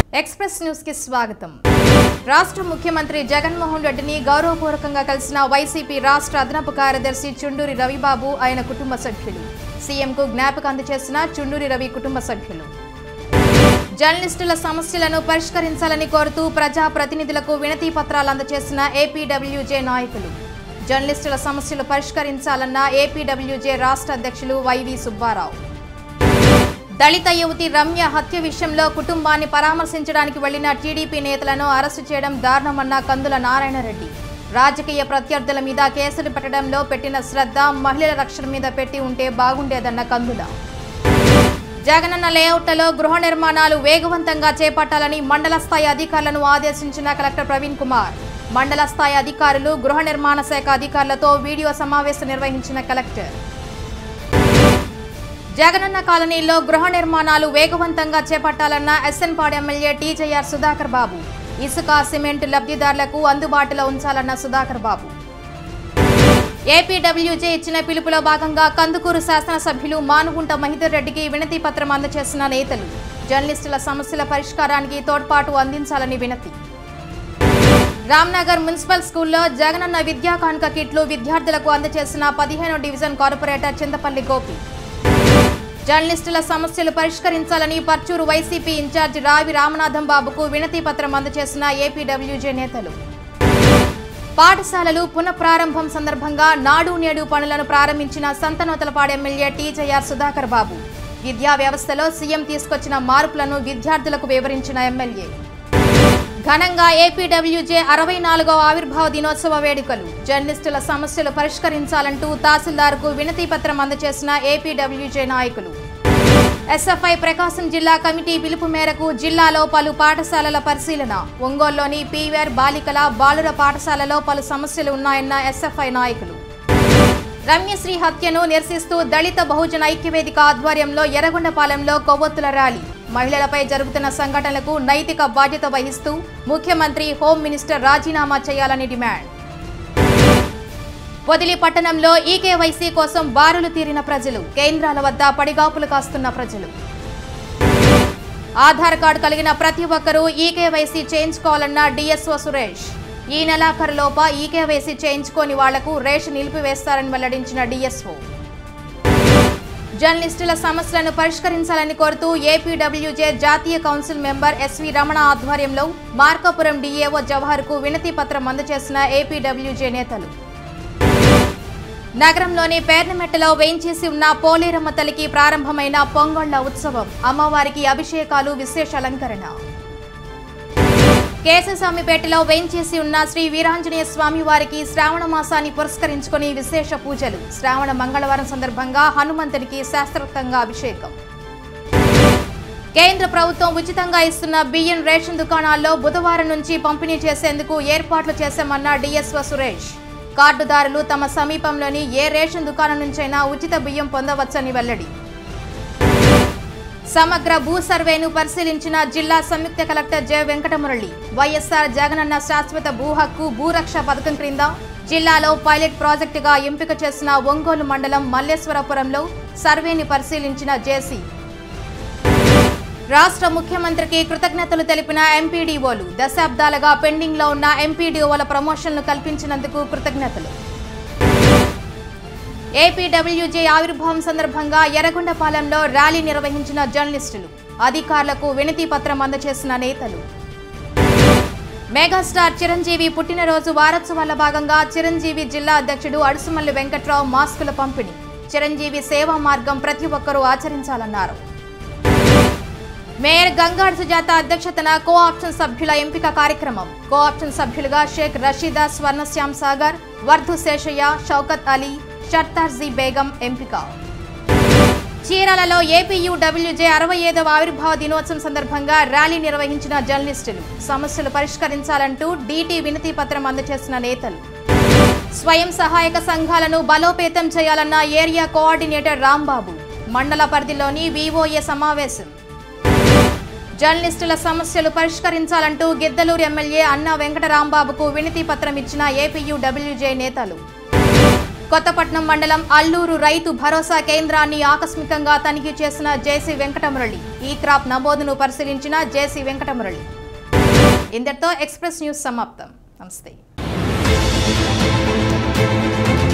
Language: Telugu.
ఎక్స్ప్రెస్ న్యూస్ కి స్వాగతం రాష్ట్ర ముఖ్యమంత్రి జగన్మోహన్ రెడ్డిని గౌరవపూర్వకంగా కలిసిన వైసీపీ రాష్ట్ర అదనపు కార్యదర్శి చుండూరి రవిబాబు ఆయన కుటుంబ సభ్యులు సీఎంకు జ్ఞాపకం అందజేసిన చుండూరి రవి కుటుంబ సభ్యులు జర్నలిస్టుల సమస్యలను పరిష్కరించాలని కోరుతూ ప్రజా ప్రతినిధులకు వినతి పత్రాలు అందజేసిన ఏపీడబ్ల్యూజే నాయకులు జర్నలిస్టుల సమస్యలు పరిష్కరించాలన్న ఏపీడబ్ల్యూజే రాష్ట్ర అధ్యక్షులు వైవి సుబ్బారావు దళిత యువతి రమ్య హత్య విషయంలో కుటుంబాన్ని పరామర్శించడానికి వెళ్లిన టీడీపీ నేతలను అరెస్టు చేయడం దారుణమన్న కందుల నారాయణరెడ్డి రాజకీయ ప్రత్యర్థుల మీద కేసులు పెట్టడంలో పెట్టిన శ్రద్ధ మహిళల రక్షణ మీద పెట్టి ఉంటే బాగుండేదన్న కందుల జగనన్న లేఅవుట్లలో గృహ నిర్మాణాలు వేగవంతంగా చేపట్టాలని మండల స్థాయి అధికారులను ఆదేశించిన కలెక్టర్ ప్రవీణ్ కుమార్ మండల స్థాయి అధికారులు గృహ నిర్మాణ శాఖ అధికారులతో వీడియో సమావేశం నిర్వహించిన కలెక్టర్ జగనన్న కాలనీలో గృహ నిర్మాణాలు వేగవంతంగా చేపట్టాలన్న ఎస్ఎన్పాడు ఎమ్మెల్యే టీజేఆర్ సుధాకర్ బాబు ఇసుక సిమెంట్ లబ్ధిదారులకు అందుబాటులో ఉంచాలన్న సుధాకర్ బాబు ఏపీడబ్ల్యూజే ఇచ్చిన పిలుపులో భాగంగా కందుకూరు శాసనసభ్యులు మానుగుంట మహిదర్ రెడ్డికి వినతి పత్రం అందజేసిన నేతలు జర్నలిస్టుల సమస్యల పరిష్కారానికి తోడ్పాటు అందించాలని వినతి రామ్నగర్ మున్సిపల్ స్కూల్లో జగనన్న విద్యా కానుక కిట్లు విద్యార్థులకు అందజేసిన పదిహేనో డివిజన్ కార్పొరేటర్ చింతపల్లి గోపి జర్నలిస్టుల సమస్యలు పరిష్కరించాలని పర్చూరు వైసీపీ ఇన్ఛార్జ్ రావి రామనాథం బాబుకు వినతి పత్రం అందజేసిన ఏపీడబ్ల్యూజే నేతలు పాఠశాలలు పునఃప్రారంభం సందర్భంగా నాడు నేడు పనులను ప్రారంభించిన సంతనోతలపాడు ఎమ్మెల్యే టీజేఆర్ సుధాకర్ బాబు విద్యా వ్యవస్థలో సీఎం తీసుకొచ్చిన మార్పులను విద్యార్థులకు వివరించిన ఎమ్మెల్యే ఘనంగా ఏపీడబ్ల్యూజే అరవై నాలుగవ ఆవిర్భావ దినోత్సవ వేడుకలు జర్నలిస్టుల సమస్యలు పరిష్కరించాలంటూ తహసీల్దార్కు వినతి పత్రం అందజేసిన ఏపీడబ్ల్యూజే నాయకులు ఎస్ఎఫ్ఐ ప్రకాశం జిల్లా కమిటీ పిలుపు మేరకు జిల్లాలో పలు పాఠశాలల పరిశీలన ఒంగోలులోని పీవీఆర్ బాలికల బాలుర పాఠశాలలో పలు సమస్యలు ఉన్నాయన్న ఎస్ఎఫ్ఐ నాయకులు రమ్యశ్రీ హత్యను నిరసిస్తూ దళిత బహుజన ఐక్యవేదిక ఆధ్వర్యంలో ఎర్రగొండపాలెంలో కొవ్వొత్తుల ర్యాలీ మహిళలపై జరుగుతున్న సంఘటనలకు నైతిక బాధ్యత వహిస్తూ ముఖ్యమంత్రి హోం మినిస్టర్ రాజీనామా చేయాలని డిమాండ్ పొదిలి పట్టణంలో ఈకేవైసీ కోసం బారులు తీరిన ప్రజలు కేంద్రాల వద్ద పడిగాపులు కాస్తున్న ప్రజలు ఆధార్ కార్డు కలిగిన ప్రతి ఒక్కరూ ఈకేవైసీ చేయించుకోవాలన్న డిఎస్ఓ సురేష్ ఈ నెలాఖరులోప ఈకేవైసీ చేయించుకోని వాళ్లకు రేషన్ నిలిపివేస్తారని వెల్లడించిన డిఎస్ఓ జర్నలిస్టుల సమస్యలను పరిష్కరించాలని కోరుతూ ఏపీడబ్ల్యూజే జాతీయ కౌన్సిల్ మెంబర్ ఎస్వి రమణ ఆధ్వర్యంలో మార్కాపురం డీఏఓ జవహర్కు వినతి పత్రం అందజేసిన ఏపీడబ్ల్యూజే నేతలు నగరంలోని పేర్నమెట్టలో వేయించేసి ఉన్న పోలేరమ్మ తల్లికి ప్రారంభమైన పొంగళ్ల ఉత్సవం అమ్మవారికి అభిషేకాలు విశేష అలంకరణ కేశస్వామిపేటలో వేయించేసి ఉన్న శ్రీ వీరాంజనేయ స్వామి వారికి శ్రావణ మాసాన్ని పురస్కరించుకుని విశేష పూజలు శ్రావణ మంగళవారం సందర్భంగా హనుమంతునికి శాస్త్రోక్తంగా అభిషేకం కేంద్ర ప్రభుత్వం ఉచితంగా ఇస్తున్న బియ్యం రేషన్ దుకాణాల్లో బుధవారం నుంచి పంపిణీ చేసేందుకు ఏర్పాట్లు చేశామన్న డిఎస్వ సురేష్ కార్డుదారులు తమ సమీపంలోని ఏ రేషన్ దుకాణం నుంచైనా ఉచిత బియ్యం పొందవచ్చని వెల్లడి సమగ్ర భూ సర్వేను పరిశీలించిన జిల్లా సంయుక్త collector J Venkatamurali Y S R Jagananna శాశ్వత భూ హక్కు భూరక్ష పథకం క్రింద జిల్లాలో పైలట్ ప్రాజెక్టుగా ఎంపిక చేసిన ఒంగోలు మండలం మల్లేశ్వరపురంలో సర్వేని పరిశీలించిన జేసీ రాష్ట్ర ముఖ్యమంత్రికి కృతజ్ఞతలు తెలిపిన ఎంపీడీఓలు దశాబ్దాలుగా పెండింగ్లో ఉన్న ఎంపీడీఓల ప్రమోషన్లు కల్పించినందుకు కృతజ్ఞతలు ఏపీడబ్ల్యూజే ఆవిర్భావం సందర్భంగా ఎర్రగొండపాలెంలో ర్యాలీ నిర్వహించిన జర్నలిస్టులు అధికారులకు వినతి పత్రం అందజేసిన నేతలు మెగాస్టార్ చిరంజీవి పుట్టినరోజు వారోత్సవాల భాగంగా చిరంజీవి జిల్లా అధ్యక్షుడు అడుసుమల్లి వెంకట్రావు మాస్కుల పంపిణీ చిరంజీవి సేవా మార్గం ప్రతి ఒక్కరూ ఆచరించాలన్నారు మేయర్ గంగాడ్ సుజాత అధ్యక్షతన కో ఆప్షన్ సభ్యుల ఎంపిక కార్యక్రమం కో ఆప్షన్ సభ్యులుగా షేక్ రషీదా స్వర్ణశ్యామ్ సాగర్ వర్ధు శేషయ్య షౌకత్ అలీ షర్తార్జీ బేగం ఎంపిక చీరాలలో ఏపీయూడబ్ల్యూజే అరవై ఐదవ ఆవిర్భావ దినోత్సవం సందర్భంగా ర్యాలీ నిర్వహించిన జర్నలిస్టులు సమస్యలు పరిష్కరించాలంటూ డీటీ వినతి పత్రం అందజేసిన నేతలు స్వయం సహాయక సంఘాలను బలోపేతం చేయాలన్న ఏరియా కోఆర్డినేటర్ రాంబాబు మండల పరిధిలోని వివోఏ సమావేశం జర్నలిస్టుల సమస్యలు పరిష్కరించాలంటూ గిద్దలూరు ఎమ్మెల్యే అన్నా వెంకటరాంబాబుకు వినతి పత్రం ఇచ్చిన ఏపీయూడబ్ల్యూజే నేతలు కొత్తపట్నం మండలం అల్లూరు రైతు భరోసా కేంద్రాన్ని ఆకస్మికంగా తనిఖీ చేసిన జేసీ వెంకటమురళి ఈ క్రాప్ నమోదును పరిశీలించిన జేసీ వెంకటమురళి ఇంతటితో ఎక్స్ప్రెస్ న్యూస్ సమాప్తం నమస్తే